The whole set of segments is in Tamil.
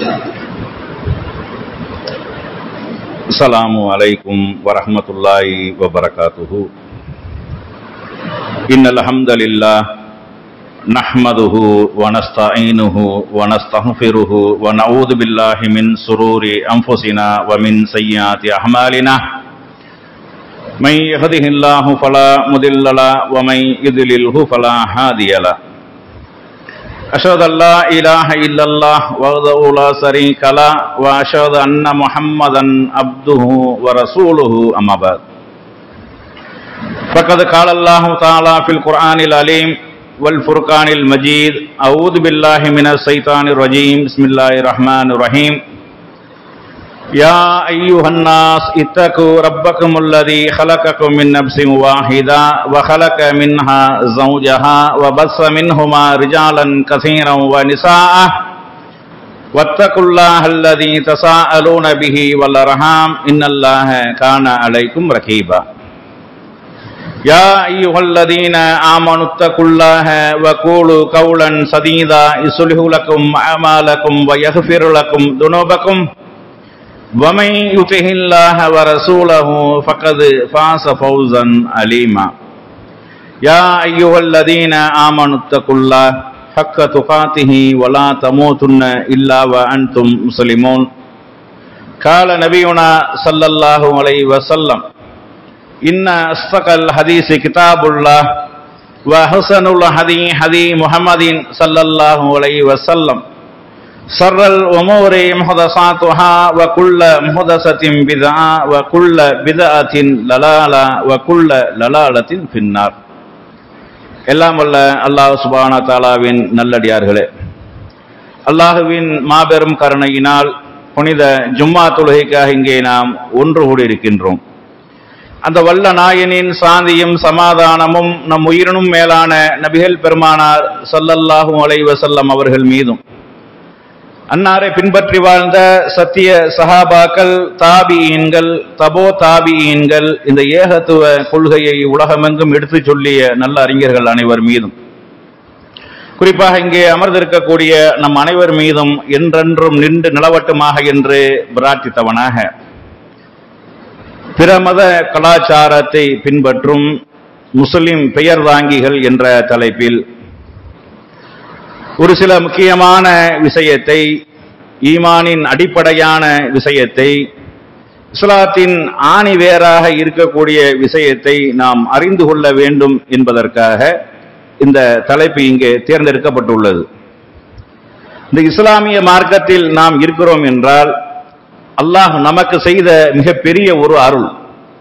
السلام عليكم ورحمة الله وبركاته إن الحمد لله نحمده ونستعينه ونستغفره ونعوذ بالله من سرور أنفسنا ومن سيئات أعمالنا من يهده الله فلا مضل له ومن يضلله فلا هادي له أشهد أن لا إله إلا الله وحده لا شريك له وأشهد أن محمدا عبده ورسوله أما بعد فقد قال الله تعالى في القرآن العليم والفرقان المجيد أعوذ بالله من الشيطان الرجيم بسم الله الرحمن الرحيم يا أيها الناس اتقوا ربكم الذي خلقكم من نفس واحدة وخلق منها زوجها وبث منهما رجالا كثيرا ونساء واتقوا الله الذي تساءلون به والأرحام إن الله كان عليكم رقيبا يا أيها الذين آمنوا اتقوا الله وقولوا قولا سديدا يصلح لكم أعمالكم ويغفر لكم ذنوبكم ومن يطع الله ورسوله فقد فاز فوزا عليما يا ايها الذين امنوا اتقوا الله حق تقاته ولا تموتن الا وانتم مسلمون قال نبينا صلى الله عليه وسلم ان اصدق الحديث كتاب الله وحسن الهدي هدي محمد صلى الله عليه وسلم شر الأمور محدثاتها وكل محدثة بدعة وكل بدعة للالة وكل للالة في النار எல்லாம் வல்ல அல்லாஹ் சுபானா தாலாவின் நல்லடியார்களே அல்லாஹுவின் மாபெரும் கருணையினால் புனித ஜும்மா தொழுகைக்காக இங்கே நாம் ஒன்று கூடியிருக்கின்றோம் அந்த வல்ல நாயனின் சாந்தியும் சமாதானமும் நம் உயிரினும் மேலான நபிகள் பெருமானார் சல்லல்லாஹு அலைவசல்லம் அவர்கள் மீதும் அன்னாரை பின்பற்றி வாழ்ந்த சத்திய சஹாபாக்கள் தாபியீன்கள் தபோ தாபியீன்கள் இந்த ஏகத்துவ கொள்கையை உலகமெங்கும் எடுத்துச் சொல்லிய நல்ல அறிஞர்கள் அனைவர் மீதும் குறிப்பாக இங்கே அமர்ந்திருக்கக்கூடிய நம் அனைவர் மீதும் என்றென்றும் நின்று நிலவட்டுமாக என்று பிரார்த்தித்தவனாக பிற மத கலாச்சாரத்தை பின்பற்றும் முஸ்லிம் பெயர் தாங்கிகள் என்ற தலைப்பில் ஒரு சில முக்கியமான விஷயத்தை ஈமானின் அடிப்படையான விஷயத்தை இஸ்லாத்தின் ஆணி வேறாக இருக்கக்கூடிய விஷயத்தை நாம் அறிந்து கொள்ள வேண்டும் என்பதற்காக இந்த தலைப்பு இங்கே தேர்ந்தெடுக்கப்பட்டுள்ளது இந்த இஸ்லாமிய மார்க்கத்தில் நாம் இருக்கிறோம் என்றால் அல்லாஹ் நமக்கு செய்த மிகப்பெரிய ஒரு அருள்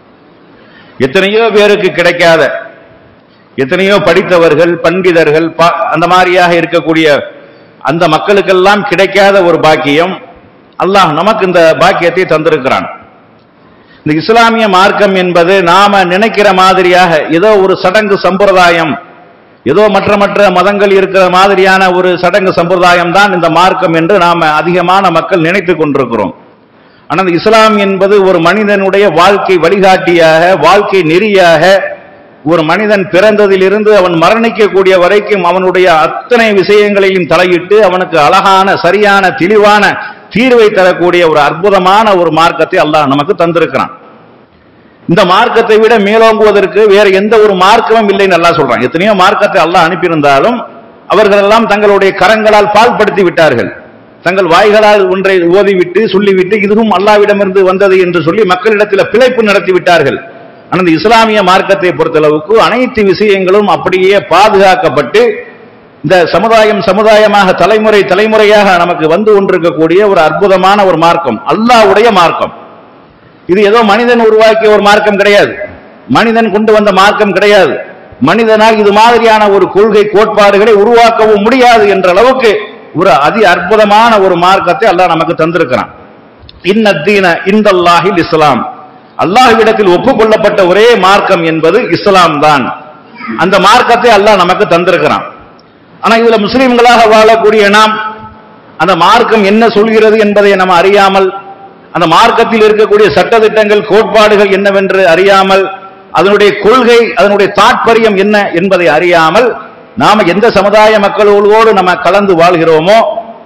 எத்தனையோ பேருக்கு கிடைக்காத எத்தனையோ படித்தவர்கள் பண்டிதர்கள் அந்த மாதிரியாக இருக்கக்கூடிய அந்த மக்களுக்கெல்லாம் கிடைக்காத ஒரு பாக்கியம் அல்லாஹ் நமக்கு இந்த பாக்கியத்தை தந்திருக்கிறான் இந்த இஸ்லாமிய மார்க்கம் என்பது நாம நினைக்கிற மாதிரியாக ஏதோ ஒரு சடங்கு சம்பிரதாயம் ஏதோ மற்ற மற்ற மதங்கள் இருக்கிற மாதிரியான ஒரு சடங்கு சம்பிரதாயம் தான் இந்த மார்க்கம் என்று நாம அதிகமான மக்கள் நினைத்து கொண்டிருக்கிறோம் ஆனால் இஸ்லாம் என்பது ஒரு மனிதனுடைய வாழ்க்கை வழிகாட்டியாக வாழ்க்கை நெறியாக ஒரு மனிதன் பிறந்ததிலிருந்து அவன் மரணிக்கக்கூடிய வரைக்கும் அவனுடைய அத்தனை விஷயங்களையும் தலையிட்டு அவனுக்கு அழகான சரியான தெளிவான தீர்வை தரக்கூடிய ஒரு அற்புதமான ஒரு மார்க்கத்தை அல்லாஹ் நமக்கு தந்திருக்கிறான் இந்த மார்க்கத்தை விட மேலோங்குவதற்கு வேற எந்த ஒரு மார்க்கமும் இல்லைன்னு நல்லா சொல்றான் எத்தனையோ மார்க்கத்தை அல்லாஹ் அனுப்பியிருந்தாலும் அவர்கள் எல்லாம் தங்களுடைய கரங்களால் பால்படுத்தி விட்டார்கள் தங்கள் வாய்களால் ஒன்றை ஓதிவிட்டு சொல்லிவிட்டு இதுவும் அல்லாவிடமிருந்து வந்தது என்று சொல்லி மக்களிடத்தில் பிழைப்பு நடத்தி விட்டார்கள் ஆனால் இந்த இஸ்லாமிய மார்க்கத்தை பொறுத்தளவுக்கு அனைத்து விஷயங்களும் அப்படியே பாதுகாக்கப்பட்டு இந்த சமுதாயம் சமுதாயமாக தலைமுறை தலைமுறையாக நமக்கு வந்து கொண்டிருக்கக்கூடிய ஒரு அற்புதமான ஒரு மார்க்கம் அல்லாவுடைய மார்க்கம் இது ஏதோ மனிதன் உருவாக்கிய ஒரு மார்க்கம் கிடையாது மனிதன் கொண்டு வந்த மார்க்கம் கிடையாது மனிதனால் இது மாதிரியான ஒரு கொள்கை கோட்பாடுகளை உருவாக்கவும் முடியாது என்ற அளவுக்கு ஒரு அதி அற்புதமான ஒரு மார்க்கத்தை அல்லாஹ் நமக்கு தந்திருக்கிறான் இன்னத்தீன இந்தல்லாஹில் இஸ்லாம் அல்லாஹ்விடத்தில் ஒப்புக்கொள்ளப்பட்ட ஒரே மார்க்கம் என்பது இஸ்லாம் தான் அந்த மார்க்கத்தை அல்லாஹ் நமக்கு தந்திருக்கிறான் ஆனா இதுல முஸ்லிம்களாக வாழக்கூடிய நாம் அந்த மார்க்கம் என்ன சொல்கிறது என்பதை நம்ம அறியாமல் அந்த மார்க்கத்தில் இருக்கக்கூடிய சட்டதிட்டங்கள் கோட்பாடுகள் என்னவென்று அறியாமல் அதனுடைய கொள்கை அதனுடைய தாற்பயம் என்ன என்பதை அறியாமல் நாம எந்த சமுதாய மக்களோடு நம்ம கலந்து வாழ்கிறோமோ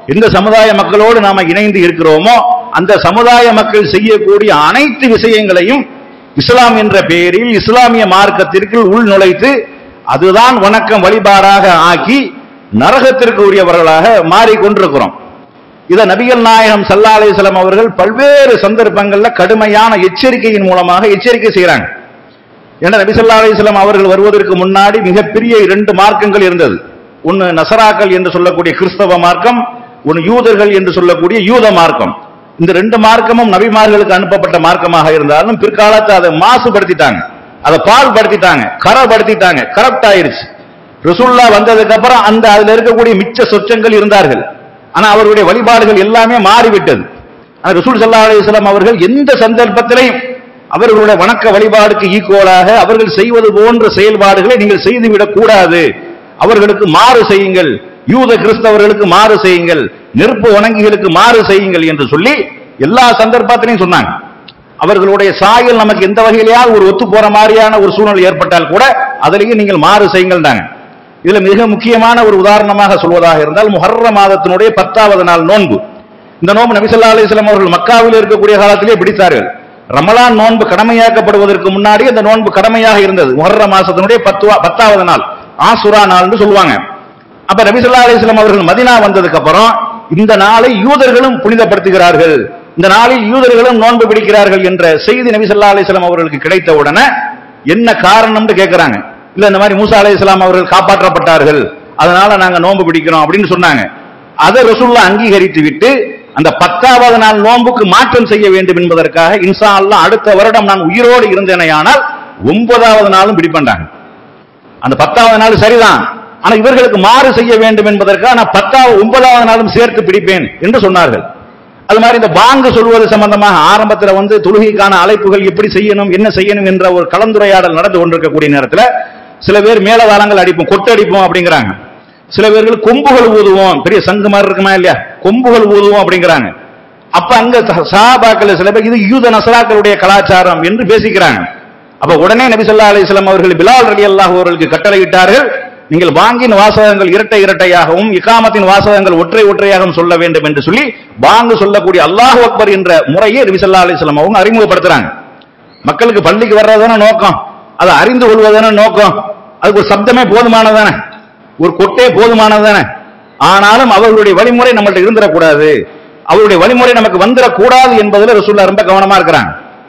எந்த சமுதாய மக்களோடு நாம இணைந்து இருக்கிறோமோ அந்த சமுதாய மக்கள் செய்யக்கூடிய அனைத்து விஷயங்களையும் இஸ்லாம் என்ற பெயரில் இஸ்லாமிய மார்க்கத்திற்கு உள் நுழைத்து அதுதான் வணக்கம் வழிபாடாக ஆக்கி நரகத்திற்கு உரியவர்களாக மாறிக்கொண்டிருக்கிறோம் இதை நபிகள் நாயகம் சல்லா அலிஸ்லாம் அவர்கள் பல்வேறு சந்தர்ப்பங்கள்ல கடுமையான எச்சரிக்கையின் மூலமாக எச்சரிக்கை செய்கிறாங்க ஏன்னா நபி ஸல்லல்லாஹு அலைஹி வஸல்லம் அவர்கள் வருவதற்கு முன்னாடி மிகப்பெரிய இரண்டு மார்க்கங்கள் இருந்தது ஒன்னு நசராக்கள் என்று சொல்லக்கூடிய கிறிஸ்தவ மார்க்கம் ஒன்னு யூதர்கள் என்று சொல்லக்கூடிய யூத மார்க்கம் இந்த ரெண்டு மார்க்கமும் நபிமார்களுக்கு அனுப்பப்பட்ட மார்க்கமாக இருந்தாலும் பிற்காலத்தை அதை மாசுபடுத்திட்டாங்க அதை பால்படுத்திட்டாங்க கரப்படுத்திட்டாங்க கரப்ட் ஆயிருச்சு ரசூல்லா வந்ததுக்கு அப்புறம் அந்த அதுல இருக்கக்கூடிய மிச்ச சொச்சங்கள் இருந்தார்கள் ஆனா அவருடைய வழிபாடுகள் எல்லாமே மாறிவிட்டது ஆனா ரசூல் ஸல்லல்லாஹு அலைஹி வஸல்லம் அவர்கள் எந்த சந்தர்ப்பத்திலையும் அவர்களுடைய வணக்க வழிபாடுக்கு ஈக்குவலாக அவர்கள் செய்வது போன்ற செயல்பாடுகளை நீங்கள் செய்துவிடக் கூடாது அவர்களுக்கு மாறு செய்யுங்கள் யூத கிறிஸ்தவர்களுக்கு மாறு செய்யுங்கள் நெருப்பு வணங்கிகளுக்கு மாறு செய்யுங்கள் என்று சொல்லி எல்லா சந்தர்ப்பத்திலையும் சொன்னாங்க அவர்களுடைய சாயல் நமக்கு எந்த வகையிலேயாவது ஒரு ஒத்து போற மாதிரியான ஒரு சூழ்நிலை ஏற்பட்டால் கூட அதிலேயே நீங்கள் மாறு செய்யுங்கள்டாங்க இதுல மிக முக்கியமான ஒரு உதாரணமாக சொல்வதாக இருந்தால் முஹர்ர மாதத்தினுடைய பத்தாவது நாள் நோன்பு இந்த நோன்பு நபிசல்லா அலிஸ்லாம் அவர்கள் மக்காவில் இருக்கக்கூடிய காலத்திலே பிடித்தார்கள் ரமலான் நோன்பு கடமையாக்கப்படுவதற்கு முன்னாடி அந்த நோன்பு கடமையாக இருந்தது முஹர்ர மாசத்தினுடைய பத்துவா பத்தாவது நாள் ஆசுரா நாள்னு சொல்லுவாங்க அப்ப நபிசல்லா அலிஸ்லாம் அவர்கள் மதினா வந்ததுக்கு அப்புறம் இந்த நாளை யூதர்களும் புனிதப்படுத்துகிறார்கள் இந்த நாளில் யூதர்களும் நோன்பு பிடிக்கிறார்கள் என்ற செய்தி நபி ஸல்லல்லாஹு அலைஹி வஸல்லம் அவர்களுக்கு கிடைத்த உடனே என்ன காரணம்னு கேட்கிறாங்க இல்ல இந்த மாதிரி மூசா அலைஹிஸ்ஸலாம் அவர்கள் காப்பாற்றப்பட்டார்கள் அதனால நாங்க நோன்பு பிடிக்கிறோம் அப்படின்னு சொன்னாங்க அதை ரசூல்லா அங்கீகரித்து விட்டு அந்த பத்தாவது நாள் நோன்புக்கு மாற்றம் செய்ய வேண்டும் என்பதற்காக இன்சா அல்லாஹ் அடுத்த வருடம் நான் உயிரோடு இருந்தேனையானால் ஒன்பதாவது நாளும் பிடிப்பண்டாங்க அந்த பத்தாவது நாள் சரிதான் ஆனா இவர்களுக்கு மாறு செய்ய வேண்டும் என்பதற்காக நான் பத்தாவது ஒன்பதாவது நாளும் சேர்த்து பிடிப்பேன் என்று சொன்னார்கள் அது மாதிரி இந்த பாங்கு சொல்வது சம்பந்தமாக ஆரம்பத்தில் வந்து தொழுகைக்கான அழைப்புகள் எப்படி செய்யணும் என்ன செய்யணும் என்ற ஒரு கலந்துரையாடல் நடந்து கொண்டிருக்கக்கூடிய நேரத்தில் சில பேர் மேலதாளங்கள் அடிப்போம் கொட்டடிப்போம் அப்படிங்கிறாங்க சில பேர்கள் கொம்புகள் ஊதுவோம் பெரிய சங்கு மாதிரி இருக்குமா இல்லையா கொம்புகள் ஊதுவோம் அப்படிங்கிறாங்க அப்ப அங்க சஹாபாக்கள் சில பேர் இது யூத நசராக்களுடைய கலாச்சாரம் என்று பேசிக்கிறாங்க அப்ப உடனே நபி ஸல்லல்லாஹு அலைஹி வஸல்லம் அவர்கள் பிலால் ரலியல்லாஹு அவர்களுக்கு கட்டளையிட்டார்கள் நீங்கள் வாங்கின் வாசகங்கள் இரட்டை இரட்டையாகவும் இகாமத்தின் வாசகங்கள் ஒற்றை ஒற்றையாகவும் சொல்ல வேண்டும் என்று சொல்லி வாங்கு சொல்லக்கூடிய அல்லாஹ் அக்பர் என்ற முறையை நபி ஸல்லல்லாஹு அலைஹி வஸல்லம் அவங்க அறிமுகப்படுத்துறாங்க மக்களுக்கு பள்ளிக்கு வர்றதான நோக்கம் அதை அறிந்து கொள்வதான நோக்கம் அதுக்கு ஒரு சப்தமே போதுமானதானே ஒரு கொட்டே போதுமானதானே ஆனாலும் அவர்களுடைய வழிமுறை நம்மள்ட்ட இருந்துடக்கூடாது அவருடைய வழிமுறை நமக்கு வந்துடக்கூடாது என்பதுல ரசூல்லா ரொம்ப கவனமா இருக்கிறாங்க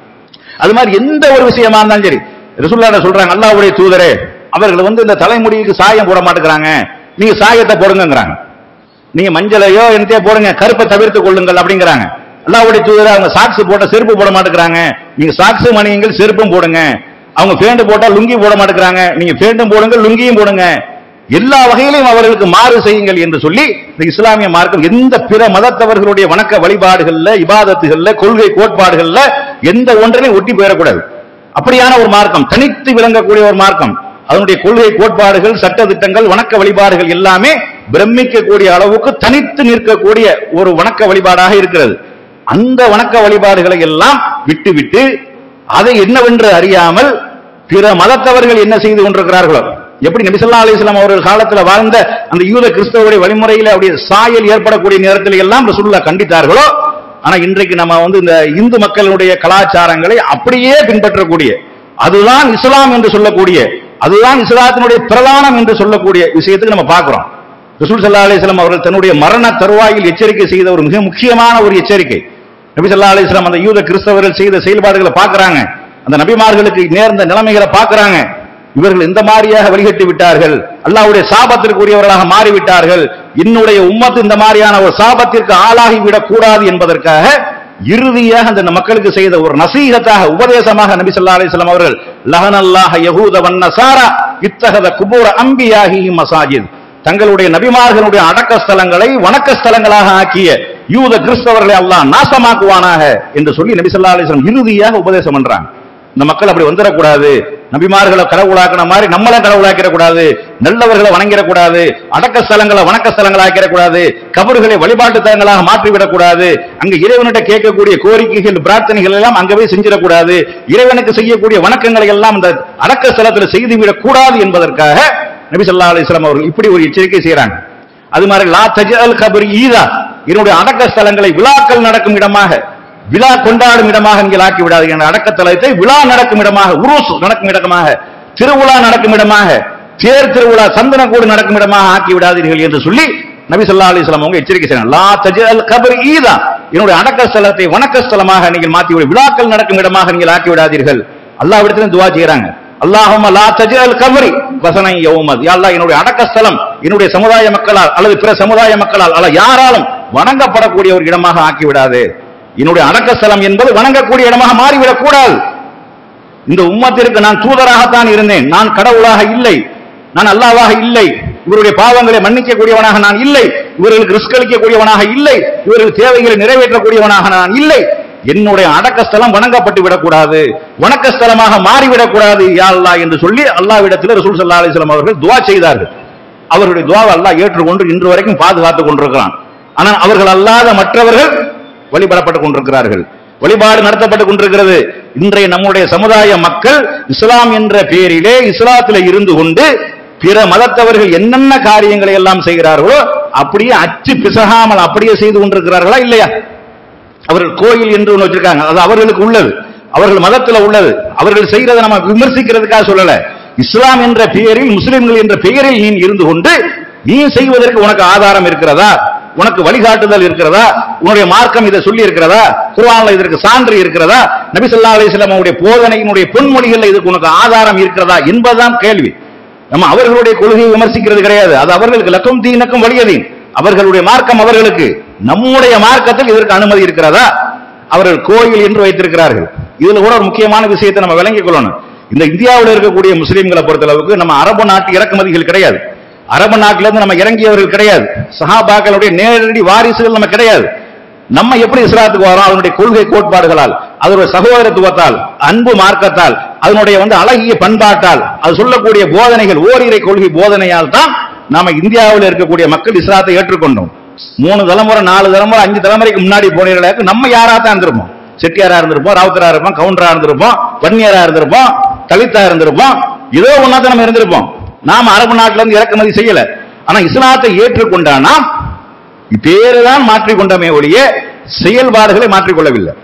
அது மாதிரி எந்த ஒரு விஷயமா இருந்தாலும் சரி ரசூல்லா சொல்றாங்க அல்லாஹ்வுடைய தூதரே அவர்கள் வந்து இந்த தலைமுடிக்கு சாயம் போட மாட்டேங்கிறாங்க நீங்க சாயத்தை போடுங்கங்கிறாங்க நீங்க மஞ்சளையோ என்னத்தையோ போடுங்க கருப்பை தவிர்த்து கொள்ளுங்கள் அப்படிங்கிறாங்க அல்லாஹ்வுடைய தூதர் அவங்க சாக்ஸ் போட்ட செருப்பு போட மாட்டேங்கிறாங்க நீங்க சாக்ஸ் மணியுங்கள் செருப்பும் போடுங்க அவங்க பேண்ட் போட்டா லுங்கி போட மாட்டேங்கிறாங்க நீங்க பேண்டும் போடுங்க லுங்கியும் போடுங்க எல்லா வகையிலும் அவர்களுக்கு மாறு செய்யுங்கள் என்று சொல்லி இந்த இஸ்லாமிய மார்க்கம் எந்த பிற மதத்தவர்களுடைய வணக்க வழிபாடுகள்ல இபாதத்துகள்ல கொள்கை கோட்பாடுகள்ல எந்த ஒன்றிலையும் ஒட்டி போயிடக்கூடாது அப்படியான ஒரு மார்க்கம் தனித்து விளங்கக்கூடிய ஒரு மார்க்கம் அதனுடைய கொள்கை கோட்பாடுகள் சட்ட திட்டங்கள் வணக்க வழிபாடுகள் எல்லாமே பிரமிக்கக்கூடிய அளவுக்கு தனித்து நிற்கக்கூடிய ஒரு வணக்க வழிபாடாக இருக்கிறது அந்த வணக்க வழிபாடுகளை எல்லாம் விட்டுவிட்டு அதை என்னவென்று அறியாமல் பிற மதத்தவர்கள் என்ன செய்து கொண்டிருக்கிறார்களோ எப்படி நபி ஸல்லல்லாஹு அலைஹி வஸல்லம் அவர்கள் காலத்துல வாழ்ந்த அந்த யூத கிறிஸ்தவருடைய வழிமுறையில அப்படியே சாயல் ஏற்படக்கூடிய நேரத்தில் எல்லாம் ரசூலுல்லாஹ் கண்டித்தார்களோ ஆனா இன்றைக்கு நம்ம வந்து இந்த இந்து மக்களுடைய கலாச்சாரங்களை அப்படியே பின்பற்றக்கூடிய அதுதான் இஸ்லாம் என்று சொல்லக்கூடிய அதுதான் இஸ்லாத்தினுடைய பிரதானம் என்று சொல்லக்கூடிய விஷயத்துக்கு நம்ம பார்க்கிறோம் ரசூல் ஸல்லல்லாஹு அலைஹி வஸல்லம் அவர்கள் தன்னுடைய மரண தருவாயில் எச்சரிக்கை செய்த ஒரு மிக முக்கியமான ஒரு எச்சரிக்கை நபி ஸல்லல்லாஹு அலைஹி வஸல்லம் அந்த யூத கிறிஸ்தவர்கள் செய்த செயல்பாடுகளை பார்க்கறாங்க அந்த நபிமார்களுக்கு நேர்ந்த நிலைமைகளை பார்க்கறாங்க இவர்கள் இந்த மாதிரியாக வழிகட்டி விட்டார்கள் அல்லாஹ்வுடைய சாபத்திற்குரியவர்களாக மாறிவிட்டார்கள் என்னுடைய உம்மத்து இந்த மாதிரியான ஒரு சாபத்திற்கு ஆளாகி விடக் கூடாது என்பதற்காக இறுதியாக அந்த மக்களுக்கு செய்த ஒரு நசீகத்தாக உபதேசமாக நபி ஸல்லல்லாஹு அலைஹி வஸல்லம் அவர்கள் லஹனல்லாஹ யஹூத வன் நசாரா இத்தகத குபூர அம்பியாஹி மசாஜித் தங்களுடைய நபிமார்களுடைய அடக்க ஸ்தலங்களை வணக்க ஸ்தலங்களாக ஆக்கிய யூத கிறிஸ்தவர்களை அல்லாஹ் நாசமாக்குவானாக என்று சொல்லி நபி ஸல்லல்லாஹு அலைஹி வஸல்லம் இறுதியாக உபதேசம் பண்றாங்க இந்த மக்கள் அப்படி வந்துடக்கூடாது நபிமார்களை கடவுளாக்கின மாதிரி நம்மள கடவுளாக்கிடக்கூடாது நல்லவர்களை வணங்கிடக்கூடாது அடக்க ஸ்தலங்களை வணக்க ஸ்தலங்களை ஆக்கிடக்கூடாது கபறுகளை வழிபாட்டு தலங்களாக மாற்றிவிடக்கூடாது அங்க இறைவனிட்ட கேட்கக்கூடிய கோரிக்கைகள் பிரார்த்தனைகள் எல்லாம் அங்க போய் செஞ்சிடக்கூடாது இறைவனுக்கு செய்யக்கூடிய வணக்கங்களை எல்லாம் இந்த அடக்க ஸ்தலத்தில் செய்துவிடக் கூடாது என்பதற்காக நபி ஸல்லல்லாஹு அலைஹி வஸல்லம் அவர்கள் இப்படி ஒரு எச்சரிக்கை செய்றாங்க அது மாதிரி லா தஜல் கபர் ஈதா என்னுடைய அடக்க ஸ்தலங்களை விழாக்கள் நடக்கும் இடமாக விழா கொண்டாடும் இடமாக நீங்கள் ஆக்கி விடாதீங்க என் அடக்கத்தலத்தை விழா நடக்கும் இடமாக உருஸ் நடக்கும் இடமாக திருவிழா நடக்கும் இடமாக தேர் திருவிழா சந்தனக்கூடு நடக்கும் இடமாக ஆக்கி விடாதீர்கள் என்று சொல்லி நபி ஸல்லல்லாஹு அலைஹி வஸல்லம் அவங்க எச்சரிக்கை செய்யறாங்க லா தஜல் கபர் ஈதா என்னுடைய அடக்க ஸ்தலத்தை வணக்க ஸ்தலமாக நீங்கள் மாற்றி விடு விழாக்கள் நடக்கும் இடமாக நீங்கள் ஆக்கி விடாதீர்கள் அல்லாஹ்விடத்திலும் துவா செய்யறாங்க அல்லாஹும்ம லா தஜல் கபரி வசனை யௌமத் யா அல்லாஹ் என்னுடைய அடக்க ஸ்தலம் என்னுடைய சமுதாய மக்களால் அல்லது பிற சமுதாய மக்களால் அல்ல யாராலும் வணங்கப்படக்கூடிய ஒரு இடமாக ஆக்கி விடாதே என்னுடைய அடக்க ஸ்தலம் என்பது வணங்கக்கூடிய இடமாக மாறிவிடக் கூடாது இந்த உம்மத்திற்கு நான் தூதராகத்தான் இருந்தேன் நான் கடவுளாக இல்லை நான் அல்லாவாக இல்லை இவருடைய பாவங்களை மன்னிக்கக்கூடியவனாக நான் இல்லை இவர்களுக்கு ரிஸ்க் அளிக்கக்கூடியவனாக இல்லை இவர்கள் தேவைகளை நிறைவேற்றக்கூடியவனாக நான் இல்லை என்னுடைய அடக்க ஸ்தலம் வணங்கப்பட்டு விடக்கூடாது வணக்க ஸ்தலமாக மாறிவிடக்கூடாது யா அல்லாஹ் என்று சொல்லி அல்லாவிடத்தில் ரசூல் ஸல்லல்லாஹு அலைஹி வஸல்லம் அவர்கள் துவா செய்தார்கள் அவருடைய துவாவை அல்லாஹ் ஏற்றுக்கொண்டு இன்று வரைக்கும் பாதுகாத்துக் கொண்டிருக்கிறான் ஆனால் அவர்கள் அல்லாத மற்றவர்கள் வழிபடப்பட்டுக் கொண்டிருக்கிறார்கள் வழிபாடு நடத்தப்பட்டுக் கொண்டிருக்கிறது இன்றைய நம்முடைய சமுதாய மக்கள் இஸ்லாம் என்ற பெயரிலே இஸ்லாத்திலே இருந்து கொண்டு பிற மதத்தவர்கள் என்னென்ன காரியங்களை எல்லாம் செய்கிறார்களோ அப்படியே அச்சு பிசகாமல் அப்படியே செய்து கொண்டிருக்கிறார்களா இல்லையா அவர்கள் கோயில் என்று ஒன்று வச்சிருக்காங்க அது அவர்களுக்கு உள்ளது அவர்கள் மதத்துல உள்ளது அவர்கள் செய்யறதை நம்ம விமர்சிக்கிறதுக்காக சொல்லல இஸ்லாம் என்ற பெயரில் முஸ்லிம்கள் என்ற பெயரில் நீ இருந்து கொண்டு நீ செய்வதற்கு உனக்கு ஆதாரம் இருக்கிறதா உனக்கு வழிகாட்டுதல் இருக்கிறதா உன்னுடைய மார்க்கம் இதை சொல்லி இருக்கிறதா குர்ஆன்ல இதற்கு சான்று இருக்கிறதா நபி ஸல்லல்லாஹு அலைஹி வஸல்லம் அவருடைய போதனையினுடைய பொன்மொழிகள்ல இதுக்கு உனக்கு ஆதாரம் இருக்கிறதா என்பதுதான் கேள்வி நம்ம அவர்களுடைய கொள்கையை விமர்சிக்கிறது கிடையாது அது அவர்களுக்கு லக்கம் தீனக்கும் வலியதீன் அவர்களுடைய மார்க்கம் அவர்களுக்கு நம்முடைய மார்க்கத்தில் இதற்கு அனுமதி இருக்கிறதா அவர்கள் கோயில் என்று வைத்திருக்கிறார்கள் இதுல கூட ஒரு முக்கியமான விஷயத்தை நம்ம விளங்கிக் கொள்ளணும் இந்த இந்தியாவில் இருக்கக்கூடிய முஸ்லிம்களை பொறுத்தளவுக்கு நம்ம அரபு நாட்டு இறக்குமதிகள் கிடையாது அரபு நாட்டில இருந்து நம்ம இறங்கியவர்கள் கிடையாது சஹாபாக்களுடைய நேரடி வாரிசுகள் நம்ம கிடையாது நம்ம எப்படி இஸ்லாத்துக்கு வரோம் அதனுடைய கொள்கை கோட்பாடுகளால் அதனுடைய சகோதரத்துவத்தால் அன்பு மார்க்கத்தால் அதனுடைய வந்து அழகிய பண்பாட்டால் அது சொல்லக்கூடிய போதனைகள் ஓரிரை கொள்கை போதனையால் தான் நாம இந்தியாவில் இருக்கக்கூடிய மக்கள் இஸ்லாத்தை ஏற்றுக்கொண்டோம் மூணு தலைமுறை நாலு தலைமுறை அஞ்சு தலைமுறைக்கு முன்னாடி போனீர்களுக்கு நம்ம யாரா தான் இருந்திருப்போம் செட்டியாரா இருந்திருப்போம் ராவுத்தரா இருப்போம் கவுண்டரா இருந்திருப்போம் வன்னியரா இருந்திருப்போம் தலித்தா இருந்திருப்போம் ஏதோ ஒன்னாத்த நம்ம இருந்திருப்போம் நாம அரபு நாட்டுல இருந்து இறக்குமதி செய்யல ஆனா இஸ்லாத்தை ஏற்றுக்கொண்டா நாம் பேரு தான் மாற்றிக்கொண்டமே ஒழிய செயல்பாடுகளை மாற்றிக்கொள்ளவில்லை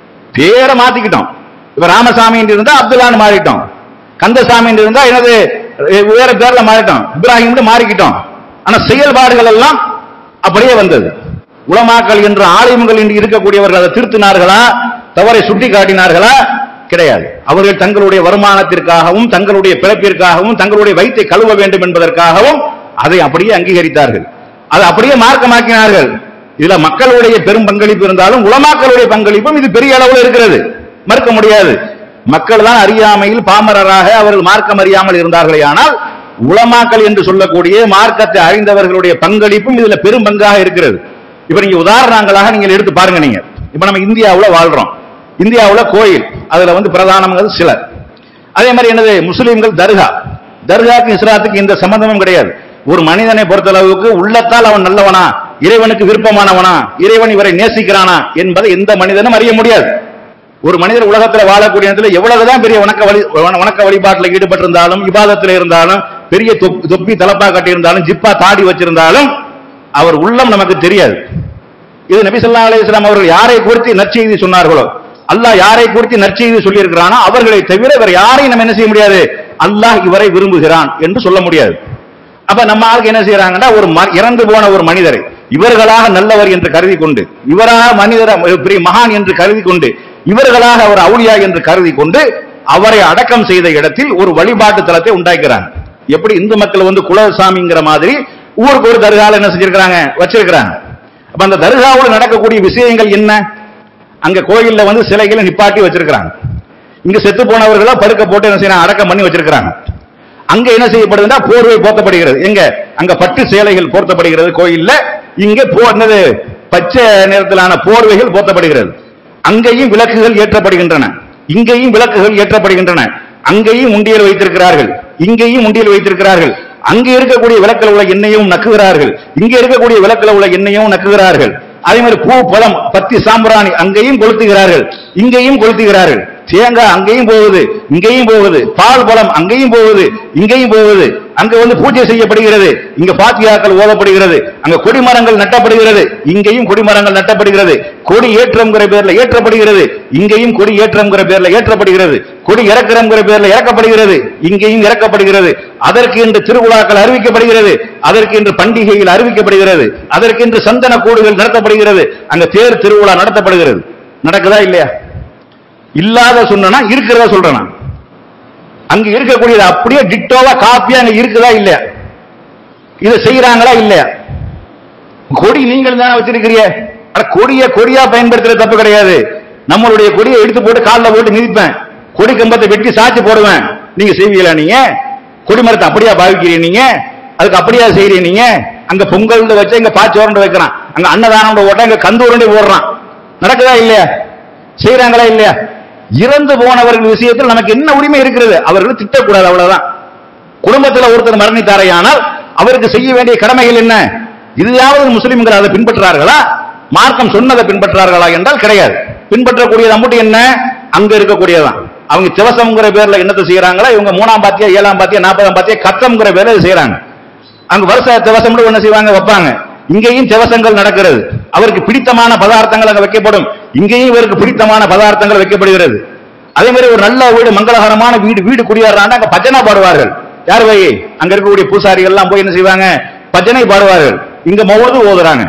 பேரை மாத்திக்கிட்டோம் இப்ப ராமசாமி என்று இருந்தா அப்துல்லான்னு மாறிட்டோம் கந்தசாமி என்று இருந்தா எனது வேற பேர்ல மாறிட்டோம் இப்ராஹிம் மாறிக்கிட்டோம் ஆனா செயல்பாடுகள் எல்லாம் அப்படியே வந்தது உலமாக்கள் என்ற ஆலயங்கள் என்று இருக்கக்கூடியவர்கள் அதை திருத்தினார்களா தவறை சுட்டி காட்டினார்களா கிடையாது அவர்கள் தங்களுடைய வருமானத்திற்காகவும் தங்களுடைய பிறப்பிற்காகவும் தங்களுடைய வயிற்றை கழுவ வேண்டும் என்பதற்காகவும் அதை அப்படியே அங்கீகரித்தார்கள் அதை அப்படியே மார்க்கமாக்கினார்கள் இதுல மக்களுடைய பெரும் பங்களிப்பு இருந்தாலும் உலமாக்களுடைய பங்களிப்பும் இது பெரிய அளவில் இருக்கிறது மறுக்க முடியாது மக்கள் தான் அறியாமையில் பாமரராக அவர்கள் மார்க்கம் அறியாமல் இருந்தார்களே ஆனால் உலமாக்கள் என்று சொல்லக்கூடிய மார்க்கத்தை அறிந்தவர்களுடைய பங்களிப்பும் இதுல பெரும் பங்காக இருக்கிறது இப்ப நீங்க உதாரணங்களாக நீங்க எடுத்து பாருங்க நீங்க இப்ப நம்ம இந்தியாவுல வாழ்றோம் இந்தியாவுல கோயில் அதுல வந்து பிரதானங்கிறது சிலர் அதே மாதிரி என்னது முஸ்லிம்கள் தர்கா தர்காக்கு இஸ்லாத்துக்கு எந்த சம்பந்தமும் கிடையாது ஒரு மனிதனை பொறுத்தளவுக்கு உள்ளத்தால் அவன் நல்லவனா இறைவனுக்கு விருப்பமானவனா இறைவன் இவரை நேசிக்கிறானா என்பதை எந்த மனிதனும் அறிய முடியாது ஒரு மனிதர் உலகத்துல வாழக்கூடிய இடத்துல எவ்வளவுதான் பெரிய வணக்க வழி வணக்க வழிபாட்டில் ஈடுபட்டிருந்தாலும் விவாதத்தில் இருந்தாலும் பெரிய தொப்- தொப்பி தலப்பா கட்டியிருந்தாலும் ஜிப்பா தாடி வச்சிருந்தாலும் அவர் உள்ளம் நமக்கு தெரியாது இது நபி ஸல்லல்லாஹு அலைஹி வஸல்லம் அவர்கள் யாரை குறித்து நற்செய்தி சொன்னார்களோ அல்லாஹ் யாரை குறித்து நற்செய்தி சொல்லியிருக்கிறானோ அவர்களை தவிர வேற யாரையும் நம்ம என்ன செய்ய முடியாது அல்லாஹ் இவரை விரும்புகிறான் என்று சொல்ல முடியாது அப்ப நம்ம ஆளுக்கு என்ன செய்யறாங்கன்னா ஒரு ம- இறந்து போன ஒரு மனிதரை இவர்களாக நல்லவர் என்று கருதி கொண்டு இவராக மனிதர பெரிய மகான் என்று கருதி கொண்டு இவர்களாக அவர் அவுளியா என்று கருதி கொண்டு அவரை அடக்கம் செய்த இடத்தில் ஒரு வழிபாட்டு தலத்தை உண்டாக்கிறாங்க எப்படி இந்து மக்கள் வந்து குலசாமிங்கிற மாதிரி ஊருக்கு ஒரு தர்கால என்ன செஞ்சிருக்கிறாங்க வச்சிருக்கிறாங்க அப்ப அந்த தர்காவில் நடக்கக்கூடிய விஷயங்கள் என்ன அங்க கோயில்ல வந்து சிலைகளை நிப்பாட்டி வச்சிருக்கிறாங்க இங்க செத்து போனவர்களை படுக்க போட்டு என்ன செய்யறாங்க அடக்கம் பண்ணி வச்சிருக்கிறாங்க அங்க என்ன செய்யப்படுதுன்னா போர்வை போர்த்தப்படுகிறது எங்க அங்க பட்டு சேலைகள் போர்த்தப்படுகிறது கோயில்ல இங்க போ என்னது பச்சை நிறத்திலான போர்வைகள் போர்த்தப்படுகிறது அங்கேயும் விளக்குகள் ஏற்றப்படுகின்றன இங்கேயும் விளக்குகள் ஏற்றப்படுகின்றன அங்கேயும் உண்டியல் வைத்திருக்கிறார்கள் இங்கேயும் உண்டியல் வைத்திருக்கிறார்கள் அங்க இருக்கக்கூடிய விளக்கில் உள்ள எண்ணெயும் நக்குகிறார்கள் இங்க இருக்கக்கூடிய விளக்கில் உள்ள எண்ணெயும் நக்குகிறார்கள் அதே மாதிரி பூ பழம் பத்தி சாம்பிராணி அங்கேயும் கொளுத்துகிறார்கள் இங்கேயும் கொளுத்துகிறார்கள் தேங்காய் அங்கேயும் போகுது இங்கேயும் போகுது பால் பழம் அங்கேயும் போகுது இங்கேயும் போகுது அங்க வந்து பூஜை செய்யப்படுகிறது இங்க பாத்தியாக்கள் ஓதப்படுகிறது அங்க கொடிமரங்கள் நட்டப்படுகிறது இங்கேயும் கொடிமரங்கள் நட்டப்படுகிறது கொடி ஏற்றம்ங்கிற பேர்ல ஏற்றப்படுகிறது இங்கேயும் கொடி ஏற்றம்ங்கிற பேர்ல ஏற்றப்படுகிறது கொடி இறக்கிறம்ங்கிற பேர்ல இறக்கப்படுகிறது இங்கேயும் இறக்கப்படுகிறது அதற்கு இன்று திருவிழாக்கள் அறிவிக்கப்படுகிறது அதற்கு இன்று பண்டிகைகள் அறிவிக்கப்படுகிறது அதற்கு இன்று சந்தன கூடுகள் நடத்தப்படுகிறது அங்க தேர் திருவிழா நடத்தப்படுகிறது நடக்குதா இல்லையா இல்லாத சொன்னா இருக்கிறதா சொல்றேன் அங்க இருக்கக்கூடியது அப்படியே டிட்டோவா காப்பியா அங்க இருக்குதா இல்லையா இதை செய்யறாங்களா இல்லையா கொடி நீங்கள் தானே வச்சிருக்கிறீங்க அட கொடிய கொடியா பயன்படுத்துறது தப்பு கிடையாது நம்மளுடைய கொடியை எடுத்து போட்டு காலில் போட்டு மிதிப்பேன் கொடி கம்பத்தை வெட்டி சாட்சி போடுவேன் நீங்க செய்வீங்களா நீங்க கொடிமரத்தை அப்படியா பாவிக்கிறீங்க நீங்க அதுக்கு அப்படியா செய்றீங்க நீங்க அங்க பொங்கல் வச்சு இங்க பாச்சி உருண்டை வைக்கிறான் அங்க அன்னதானம் ஓட்ட இங்க கந்து உருண்டை போடுறான் நடக்குதா இல்லையா செய்யறாங்களா இல்லையா இறந்து போனவர்கள் விஷயத்தில் நமக்கு என்ன உரிமை இருக்கிறது அவர்கள் திட்டக்கூடாது அவ்வளவுதான் குடும்பத்தில் ஒருத்தர் மரணித்தாரையானால் அவருக்கு செய்ய வேண்டிய கடமைகள் என்ன இதையாவது முஸ்லிம்கள் அதை பின்பற்றார்களா மார்க்கம் சொன்னதை பின்பற்றார்களா என்றால் கிடையாது பின்பற்றக்கூடியது அம்புட்டு என்ன அங்க இருக்கக்கூடியதான் அவங்க திவசம்ங்கிற பேர்ல என்னத்தை செய்யறாங்களா இவங்க மூணாம் பாத்தியா ஏழாம் பாத்தியா நாற்பதாம் பாத்தியா கத்தம்ங்கிற பேர்ல இது செய்யறாங்க அங்க வருஷ திவசம் என்ன செய்வாங்க வைப்பாங்க இங்கேயும் திவசங்கள் நடக்கிறது அவருக்கு பிடித்தமான பதார்த்தங்கள் அங்க வைக்கப்படும் இங்கேயும் இவருக்கு பிடித்தமான பதார்த்தங்கள் வைக்கப்படுகிறது அதே மாதிரி ஒரு நல்ல வீடு மங்களகரமான வீடு வீடு குடியேறாங்க அங்க பஜனை பாடுவார்கள் யார் வை அங்க இருக்கக்கூடிய பூசாரிகள் எல்லாம் போய் என்ன செய்வாங்க பஜனை பாடுவார்கள் இங்க மௌலது ஓதுறாங்க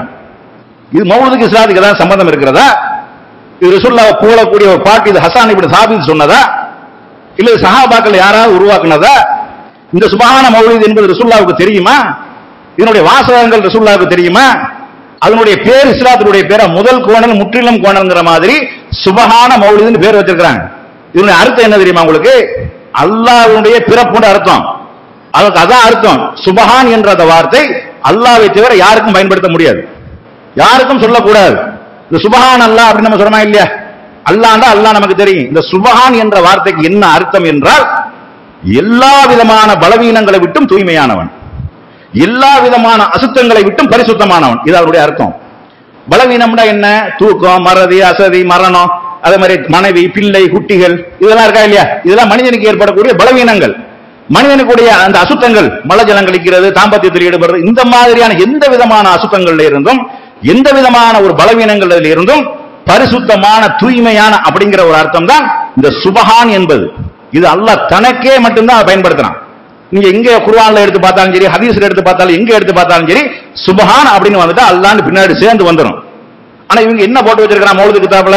இது மௌலதுக்கு இஸ்லாத்துக்கு ஏதாவது சம்பந்தம் இருக்கிறதா இது ரசூல்லாவை புகழக்கூடிய ஒரு பாட்டு இது ஹசான் இப்படி சாபித் சொன்னதா இல்ல இது சஹாபாக்கள் யாராவது உருவாக்குனதா இந்த சுபஹான மௌலித் என்பது ரசூல்லாவுக்கு தெரியுமா இதனுடைய வாசகங்கள் ரசூல்லாவுக்கு தெரியுமா அதனுடைய பேர் இஸ்லாத்தினுடைய பேரா முதல் கோணல் முற்றிலும் கோணல்ங்கிற மாதிரி சுபஹான மௌலிதுன்னு பேர் வச்சிருக்காங்க இதனுடைய அர்த்தம் என்ன தெரியுமா உங்களுக்கு அல்லாஹ்வுடைய பிறப்புன்ற அர்த்தம் அதுக்கு அதான் அர்த்தம் சுபஹான் என்ற அந்த வார்த்தை அல்லாஹ்வை தவிர யாருக்கும் பயன்படுத்த முடியாது யாருக்கும் சொல்லக்கூடாது இந்த சுபஹான் அல்லாஹ் அப்படின்னு நம்ம சொல்றோமா இல்லையா அல்லாண்டா அல்லாஹ் நமக்கு தெரியும் இந்த சுபஹான் என்ற வார்த்தைக்கு என்ன அர்த்தம் என்றால் எல்லா விதமான பலவீனங்களை விட்டும் தூய்மையானவன் எல்லா விதமான அசுத்தங்களை விட்டும் பரிசுத்தமானவன் இது அவருடைய அர்த்தம் பலவீனம்னா என்ன தூக்கம் மறதி அசதி மரணம் அதே மாதிரி மனைவி பிள்ளை குட்டிகள் இதெல்லாம் இருக்கா இல்லையா இதெல்லாம் மனிதனுக்கு ஏற்படக்கூடிய பலவீனங்கள் மனிதனுக்குடைய அந்த அசுத்தங்கள் மலஜலம் கழிக்கிறது தாம்பத்தியத்தில் ஈடுபடுறது இந்த மாதிரியான எந்த விதமான அசுத்தங்கள்ல இருந்தும் எந்த விதமான ஒரு பலவீனங்கள்ல இருந்தும் பரிசுத்தமான தூய்மையான அப்படிங்கிற ஒரு அர்த்தம் தான் இந்த சுபஹான் என்பது இது அல்லாஹ் தனக்கே மட்டும்தான் அதை பயன்படுத்துறான் நீங்க எங்க குர்ஆன்ல எடுத்து பார்த்தாலும் சரி ஹதீஸ்ல எடுத்து பார்த்தாலும் எங்க எடுத்து பார்த்தாலும் சரி சுபஹான் அப்படின்னு வந்துட்டா அல்லாஹ்னு பின்னாடி சேர்ந்து வந்துரும் ஆனா இவங்க என்ன போட்டு வச்சிருக்கான் மௌலிது கிதாப்ல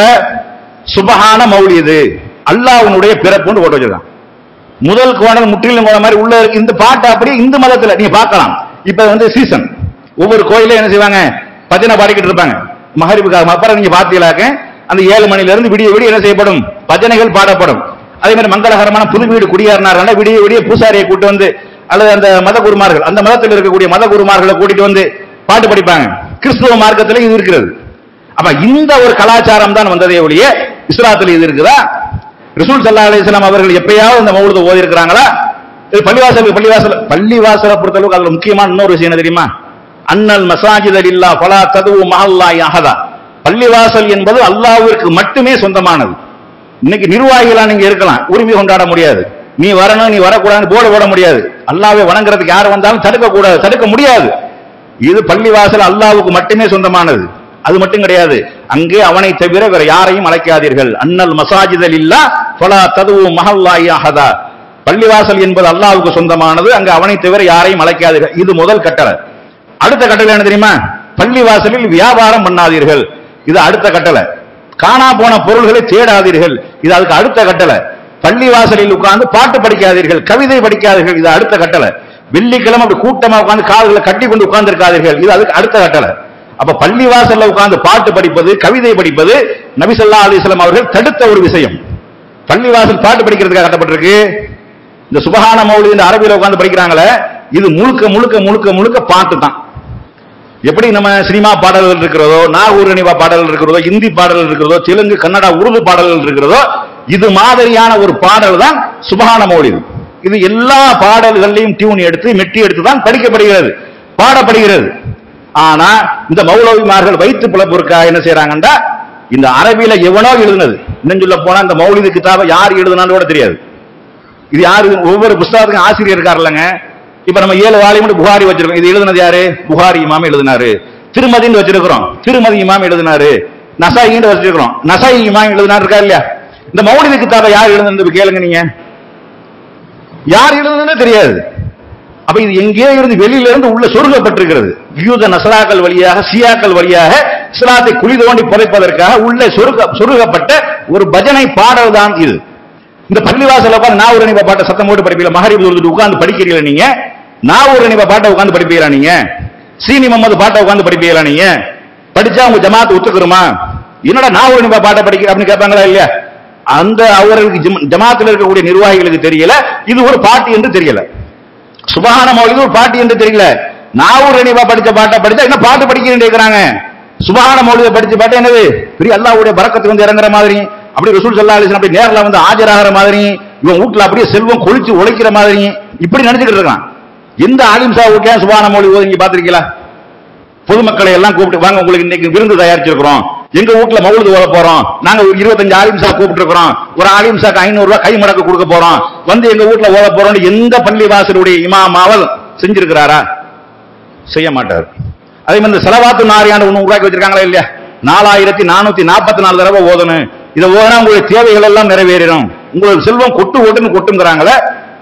சுபஹான மௌலிது அல்லாஹ்வுடைய பிறப்புன்னு போட்டு வச்சிருக்கான் முதல் கோணல் முற்றிலும் கோணல் மாதிரி உள்ள இருக்கு இந்த பாட்டு அப்படியே இந்து மதத்துல நீங்க பார்க்கலாம் இப்ப வந்து சீசன் ஒவ்வொரு கோயிலும் என்ன செய்வாங்க பஜனை பாடிக்கிட்டு இருப்பாங்க மகரிப்புக்காக அப்புறம் நீங்க பாத்தீங்களாக்க அந்த ஏழு மணில இருந்து விடிய விடிய என்ன செய்யப்படும் பஜனைகள் பாடப்படும் அதே மாதிரி மங்களகரமான புது வீடு குடியேறினார்கள் விடிய விடிய பூசாரியை கூட்டு வந்து அல்லது அந்த மத குருமார்கள் அந்த மதத்தில் இருக்கக்கூடிய மத குருமார்களை கூட்டிட்டு வந்து பாட்டு படிப்பாங்க கிறிஸ்துவ மார்க்கத்துல இது இருக்கிறது அப்ப இந்த ஒரு கலாச்சாரம் தான் வந்ததே ஒழிய இஸ்லாத்துல இது இருக்குதா ரசூல் சல்லா அலிஸ்லாம் அவர்கள் எப்பயாவது இந்த மௌலத்தை ஓதி இருக்கிறாங்களா இது பள்ளிவாசல் பள்ளிவாசல் பள்ளிவாசலை பொறுத்தளவுக்கு அதுல முக்கியமான இன்னொரு விஷயம் என்ன தெரியுமா அன்னல் மசாஜித் இல்லா ஃபலா ததுவு மஹல்லாய் அஹதா பள்ளிவாசல் என்பது அல்லாஹ்விற்கு மட்டுமே சொந்தமானது இன்னைக்கு நிர்வாகிகளா நீங்க இருக்கலாம் உரிமை கொண்டாட முடியாது நீ வரணும் நீ வரக்கூடாதுன்னு போர்டு போட முடியாது அல்லாஹ்வை வணங்குறதுக்கு யார் வந்தாலும் தடுக்க கூடாது தடுக்க முடியாது இது பள்ளிவாசல் அல்லாஹ்வுக்கு மட்டுமே சொந்தமானது அது மட்டும் கிடையாது அங்கே அவனை தவிர வேற யாரையும் அழைக்காதீர்கள் அன்னல் மசாஜிதல் இல்லா ஃபலா ததுவு மஹல்லாய் அஹதா பள்ளிவாசல் என்பது அல்லாஹ்வுக்கு சொந்தமானது அங்க அவனை தவிர யாரையும் அழைக்காதீர்கள் இது முதல் கட்டளை அடுத்த கட்டளை என்ன தெரியுமா பள்ளிவாசலில் வியாபாரம் பண்ணாதீர்கள் இது அடுத்த கட்டளை காணா போன பொருள்களை தேடாதீர்கள் இது அதுக்கு அடுத்த கட்டளை பள்ளிவாசலில் உட்கார்ந்து பாட்டு படிக்காதீர்கள் கவிதை படிக்காதீர்கள் இது அடுத்த கட்டளை வெள்ளிக்கிழமை அப்படி கூட்டமா உட்கார்ந்து காதுகளை கட்டி கொண்டு உட்கார்ந்து இருக்காதீர்கள் இது அதுக்கு அடுத்த கட்டளை அப்ப பள்ளிவாசல்ல உட்கார்ந்து பாட்டு படிப்பது கவிதை படிப்பது நபிசல்லா அலிஸ்லாம் அவர்கள் தடுத்த ஒரு விஷயம் பள்ளிவாசல் பாட்டு படிக்கிறதுக்காக கட்டப்பட்டிருக்கு இந்த சுபஹான மௌலி இந்த அரபியில உட்கார்ந்து படிக்கிறாங்களே இது முழுக்க முழுக்க முழுக்க முழுக்க பாட்டு தான் எப்படி நம்ம சினிமா பாடல்கள் இருக்கிறதோ நாகூர் நினைவா பாடல்கள் இருக்கிறதோ இந்தி பாடல்கள் இருக்கிறதோ தெலுங்கு கன்னடா உருது பாடல்கள் இருக்கிறதோ இது மாதிரியான ஒரு பாடல் தான் சுபஹான மௌலிது இது எல்லா பாடல்களையும் டியூன் எடுத்து மெட்டி எடுத்து தான் படிக்கப்படுகிறது பாடப்படுகிறது ஆனா இந்த மௌலவிமார்கள் வைத்து பிளப்புருக்கா என்ன செய்யறாங்கன்னா இந்த அரபியில எவனோ எழுதுனது இன்னும் சொல்ல போனா இந்த மௌலிது கிதாபை யார் எழுதுனான்னு கூட தெரியாது இது யாரு ஒவ்வொரு புஸ்தகத்துக்கும் ஆசிரியர் இருக்காருல்லங்க இப்ப நம்ம ஏழு வாலியும் புகாரி வச்சிருக்கோம் இது எழுதுனது யாரு புகாரி இமாம் எழுதினாரு திருமதின்னு வச்சிருக்கிறோம் திருமதி இமாம் எழுதினாரு நசாயின்னு வச்சிருக்கிறோம் நசாயி இமாம் எழுதினாரு இருக்கா இல்லையா இந்த மௌலித கிதாபை யார் எழுதுனது கேளுங்க நீங்க யார் எழுதுனதுன்னு தெரியாது அப்ப இது எங்கேயோ இருந்து வெளியில இருந்து உள்ள சொருகப்பட்டிருக்கிறது யூத நசராக்கள் வழியாக சியாக்கள் வழியாக இஸ்லாத்தை குழி தோண்டி புதைப்பதற்காக உள்ள சொருக சொருகப்பட்ட ஒரு பஜனை பாடல் தான் இது இந்த பள்ளிவாசல உட்காந்து நான் ஒரு நிபா பாட்டை சத்தம் போட்டு படிப்பீங்களா மகரிப் தொழுதுட்டு உட்கார்ந்து படிக்கிறீங்களா நீங்க நான் ஒரு நிபா பாட்டை உட்கார்ந்து படிப்பீங்களா நீங்க சீனி முகமது பாட்டை உட்கார்ந்து படிப்பீங்களா நீங்க படிச்சா உங்க ஜமாத் ஒத்துக்குருமா என்னடா நான் ஒரு நிபா பாட்டை படிக்க அப்படின்னு கேட்பாங்களா இல்லையா அந்த அவர்களுக்கு ஜம்- ஜமாத்தில் இருக்கக்கூடிய நிர்வாகிகளுக்கு தெரியல இது ஒரு பாட்டு என்று தெரியல சுபஹான மௌலிது ஒரு பாட்டு என்று தெரியல நாவூர் ரணிபா படிச்ச பாட்டை படிச்சா என்ன பாட்டு படிக்கிறேன்னு கேக்குறாங்க சுபஹான மௌலித படிச்ச பாட்டு என்னது பெரிய அல்லாஹ்வுடைய பரக்கத்து வந்து இறங்குற மாதிரி அப்படி ரசூல் ஸல்லல்லாஹு அலைஹி வஸல்லம் அப்படி நேர்ல வந்து ஆஜராகிற மாதிரி இவன் வீட்ல அப்படியே செல்வம் கொளிச்சு உழைக்கிற மாதிரி இப்படி நினைச்சுக்கிட்டு இருக்கான் எந்த ஆலிம் சா வீட்லயும் சுபஹான மௌலிது ஓதி நீங்க பாத்திருக்கீங்களா பொதுமக்களை எல்லாம் கூப்பிட்டு வாங்க உங்களுக்கு இன்னைக்கு விருந்து தயாரிச்சிருக்கிறோம் எங்க வீட்ல மவுளுது ஓத போறோம் நாங்க ஒரு இருபத்தஞ்சு ஆலிம்சா கூப்பிட்டு இருக்கிறோம் ஒரு ஆலிம்சாக்கு ஐநூறு ரூபாய் கை மடக்கு கொடுக்க போறோம் வந்து எங்க வீட்ல ஓத போறோம் எந்த பள்ளி வாசலுடைய இமாமாவல் செஞ்சிருக்கிறாரா செய்ய மாட்டார் அதே மாதிரி இந்த செலவாத்து நாரியாண்டு ஒண்ணு உருவாக்கி வச்சிருக்காங்களா இல்லையா நாலாயிரத்தி நானூத்தி நாற்பத்தி நாலு தடவை ஓதணும் இதை ஓதனா உங்களுடைய தேவைகள் எல்லாம் நிறைவேறிடும் உங்களுக்கு செல்வம் கொட்டு கொட்டுன்னு கொட்டுங்கிறாங்களே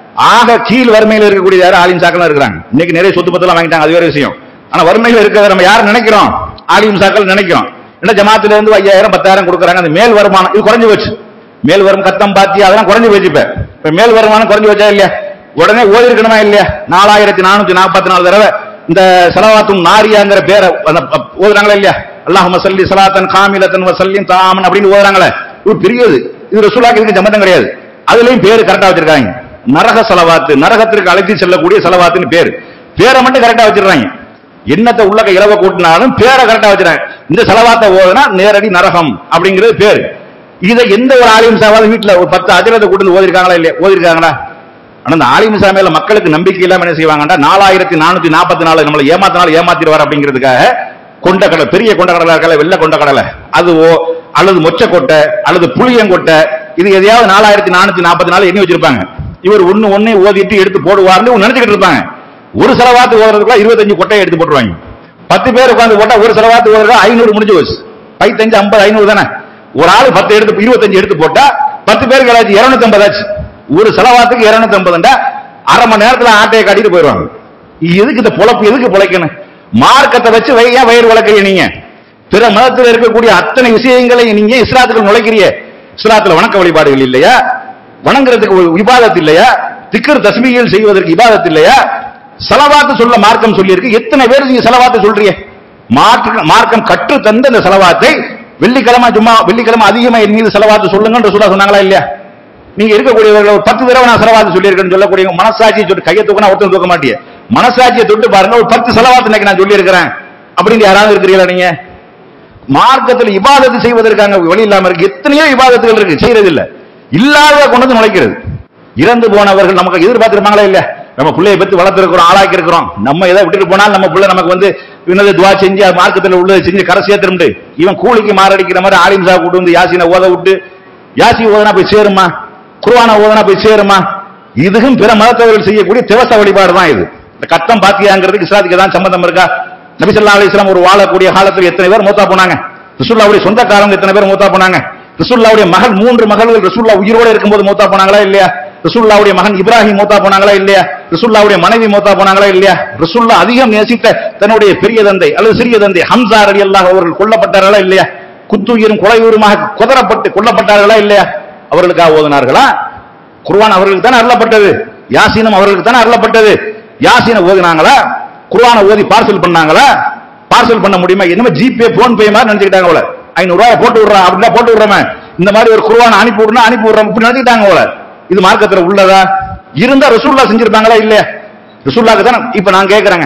ஆக கீழ் வறுமையில் இருக்கக்கூடிய யாரும் ஆலிம் சாக்கள் இருக்கிறாங்க இன்னைக்கு நிறைய சொத்து பத்தெல்லாம் வாங்கிட்டாங்க அது வேற விஷயம் ஆனா வறுமையில் இருக்கிறத நம்ம யார் நினைக்கிறோம் ஆலிம் சாக்கள் நினைக்கிறோம் என்ன ஜமாத்துல இருந்து ஐயாயிரம் பத்தாயிரம் கொடுக்குறாங்க அந்த மேல் வருமானம் இது குறைஞ்சு போச்சு மேல் வரும் கத்தம் பாத்தி அதெல்லாம் குறைஞ்சு போச்சு இப்ப இப்ப மேல் வருமானம் குறைஞ்சு வச்சா இல்லையா உடனே ஓதி இருக்கணுமா இல்லையா நாலாயிரத்தி நானூத்தி நாற்பத்தி நாலு தடவை இந்த சலவாத்தும் நாரியாங்கிற பேரை அந்த ப- ஓதுறாங்களா இல்லையா அல்லாஹும்ம சல்லி சலாத்தன் காமிலத்தன் வசல்லின் தாமன் அப்படின்னு ஓதுறாங்களே இது பெரியது இது ரசூலாக்கு இதுக்கு சம்மந்தம் கிடையாது அதுலயும் பேரு கரெக்டா வச்சிருக்காங்க நரக செலவாத்து நரகத்திற்கு அழைத்து செல்லக்கூடிய செலவாத்துன்னு பேரு பேரை மட்டும் கரெக்டா வச்சிருக்காங்க என்னத்தை உள்ளக்க இலவ கூட்டினாலும் பேரை கரெக்டா வச்சிருக்காங்க இந்த செலவாத்தை ஓதுனா நேரடி நரகம் அப்படிங்கிறது பேரு இதை எந்த ஒரு ஆலிம் சாவாத வீட்டுல ஒரு பத்து அஜரத்தை கூட்டு ஓதிருக்காங்களா இல்லையா ஓதிருக்காங்களா ஆனா இந்த ஆலிம் சாமியில மக்களுக்கு நம்பிக்கை இல்லாம என்ன செய்வாங்கடா நாலாயிரத்தி நானூத்தி நாற்பத்தி நாலு நம்மளை ஏமாத்தினாலும் ஏமாத்திடுவார் அப்படிங்கிறதுக்காக கொண்டக்கடலை பெரிய கொண்டக்கடலை இருக்கல வெள்ளை கொண்டக்கடலை அதுவோ அல்லது மொச்சக்கொட்டை அல்லது புளியங்கொட்டை இது எதையாவது நாலாயிரத்தி நானூத்தி நாற்பத்தி நாலு எண்ணி வச்சிருப்பாங்க இவர் ஒண்ணு ஒண்ணு ஓதிட்டு எடுத்து போடுவார்னு நினைச்சுக்கிட்டு இருப்பாங்க ஒரு செலவாத்து ஓதுறதுக்குள்ள இருபத்தஞ்சு கொட்டையை எடுத்து போட்டுருவாங்க பத்து பேர் உட்கார்ந்து போட்டா ஒரு செலவாத்து ஓதுறதா ஐநூறு முடிஞ்சு போச்சு பைத்தஞ்சு ஐம்பது ஐநூறு தானே ஒரு ஆளு பத்து எடுத்து இருபத்தஞ்சு எடுத்து போட்டா பத்து பேருக்கு ஏதாச்சும் இருநூத்தி ஐம்பது ஆச்சு ஒரு செலவாத்துக்கு இருநூத்தி ஐம்பதுண்டா அரை மணி நேரத்துல ஆட்டையை காட்டிட்டு போயிடுவாங்க எதுக்கு இந்த பொழப்பு எதுக்கு பொழைக்கணும் மார்க்கத்தை வச்சு வை- ஏன் வயிறு வளர்க்குறீங்க நீங்க பிற மதத்தில் இருக்கக்கூடிய அத்தனை விஷயங்களை நீங்க இஸ்லாத்துக்கு நுழைக்கிறீங்க இஸ்லாத்துல வணக்க வழிபாடுகள் இல்லையா வணங்குறதுக்கு ஒரு இபாதத் இல்லையா திக்கர் தஸ்மீகள் செய்வதற்கு இபாதத் இல்லையா செலவாத்து சொல்ல மார்க்கம் சொல்லியிருக்கு எத்தனை பேர் நீங்க செலவாத்து சொல்றீங்க மார்க்க மார்க்கம் கற்று தந்த இந்த செலவாத்தை வெள்ளிக்கிழமை சும்மா வெள்ளிக்கிழமை அதிகமா என் மீது செலவாத்து சொல்லுங்கன்ற சொல்ல சொன்னாங்களா இல்லையா நீங்க இருக்கக்கூடியவர்கள் ஒரு பத்து தடவை நான் செலவாத்து சொல்லியிருக்கேன்னு சொல்லக்கூடிய மனசாட்சியை சொல்லிட்டு கையை தூக்கினா ஒருத்தன் தூக்க மாட்டிய மனசாட்சியை தொட்டு பாருங்க ஒரு பத்து செலவாத்து இன்னைக்கு நான் சொல்லியிருக்கிறேன் அப்படின்னு யாராவது இருக்கிறீங்களா நீங்க மார்க்கத்தில் இபாதத்து செய்வதற்காக வழி இல்லாம இருக்கு எத்தனையோ இபாதத்துகள் இருக்கு செய்யறது இல்ல இல்லாத கொண்டு வந்து நுழைக்கிறது இறந்து போனவர்கள் நமக்கு எதிர்பார்த்திருப்பாங்களா இல்ல நம்ம பிள்ளைய பத்தி வளர்த்திருக்கிறோம் ஆளாக்கி இருக்கிறோம் நம்ம எதை விட்டுட்டு போனால் நம்ம பிள்ளை நமக்கு வந்து இன்னது துவா செஞ்சு அது மார்க்கத்தில் உள்ளதை செஞ்சு கரை சேர்த்துருண்டு இவன் கூலிக்கு மாரடிக்கிற மாதிரி ஆலிம்சா கூட்டு வந்து யாசினை ஓத விட்டு யாசி ஓதனா போய் சேருமா குர்ஆனை ஓதனா போய் சேருமா இதுவும் பிற மதத்தவர்கள் செய்யக்கூடிய திவச வழிபாடு தான் இது இந்த கட்டம் பாத்தியாங்கிறதுக்கு இஸ்லாத்துக்கு தான் சம்பந்தம் இருக்கா நபி ஸல்லல்லாஹு அலைஹி வஸல்லம் ஒரு வாழக்கூடிய காலத்தில் எத்தனை பேர் மூத்தா போனாங்க ரசூலுல்லாஹ்வுடைய சொந்தக்காரங்க எத்தனை பேர் மூத்தா போனாங்க ரசூலுல்லாஹ்வுடைய மகள் மூன்று மகள்கள் ரசூலுல்லாஹ் உயிரோட இருக்கும்போது மூத்தா போனாங்களா இல்லையா ரசூலுல்லாஹ்வுடைய மகன் இப்ராஹிம் மூத்தா போனாங்களா இல்லையா ரசூலுல்லாஹ்வுடைய மனைவி மூத்தா போனாங்களா இல்லையா ரசூலுல்லாஹ் அதிகம் நேசித்த தன்னுடைய பெரிய தந்தை அல்லது சிறிய தந்தை ஹம்சா ரலியல்லாஹு அவர்கள் கொல்லப்பட்டார்களா இல்லையா குத்துயிரும் கொலையுருமாக குதறப்பட்டு கொல்லப்பட்டார்களா இல்லையா அவர்களுக்காக ஓதினார்களா குர்ஆன் அவர்களுக்கு தானே அருளப்பட்டது யாசீனும் அவர்களுக்கு தானே அருளப்பட்டது யாசீனை ஓதினாங்களா குர்ஆனை ஓதி பார்சல் பண்ணாங்களா பார்சல் பண்ண முடியுமா என்னமோ ஜிபே போன் பே மாதிரி நினைச்சுக்கிட்டாங்க அவள ஐநூறு ரூபாய் போட்டு விடுறான் அப்படின்னா போட்டு விடுறோமே இந்த மாதிரி ஒரு குர்ஆன் அனுப்பி விடுனா அனுப்பி விடுறோம் இப்படி நினைச்சுக்கிட்டாங்க அவள இது மார்க்கத்துல உள்ளதா இருந்தா ரசூல்லா செஞ்சிருப்பாங்களா இல்லையா ரசூல்லாக்கு தானே இப்ப நான் கேக்குறேங்க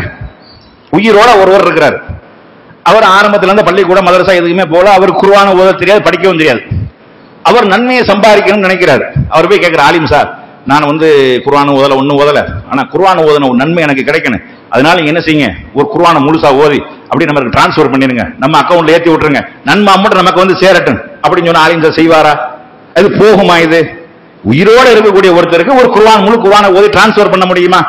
உயிரோட ஒருவர் இருக்கிறார் அவர் ஆரம்பத்துல இருந்து பள்ளிக்கூடம் மதரசா எதுவுமே போல அவர் குர்ஆனை ஓத தெரியாது படிக்கவும் தெரியாது அவர் நன்மையை சம்பாதிக்கணும்னு நினைக்கிறார் அவர் போய் கேட்கிற ஆலிம் சார் நான் வந்து குர்ஆன் ஓதல ஒன்னும் ஓதல ஆனா குர்ஆன் ஓதன ஒரு நன்மை எனக்கு கிடைக்கணும் அதனால நீங்க என்ன செய்யுங்க ஒரு குர்ஆனை முழுசா ஓதி அப்படி நமக்கு டிரான்ஸ்ஃபர் பண்ணிருங்க நம்ம அக்கவுண்ட்ல ஏத்தி விட்டுருங்க நன்மை அமௌண்ட் நமக்கு வந்து சேரட்டும் அப்படின்னு சொன்ன ஆலிம் சார் செய்வாரா அது போகுமா இது உயிரோட இருக்கக்கூடிய ஒருத்தருக்கு ஒரு குர்ஆன் முழு குர்ஆனை ஓதி டிரான்ஸ்ஃபர் பண்ண முடியுமா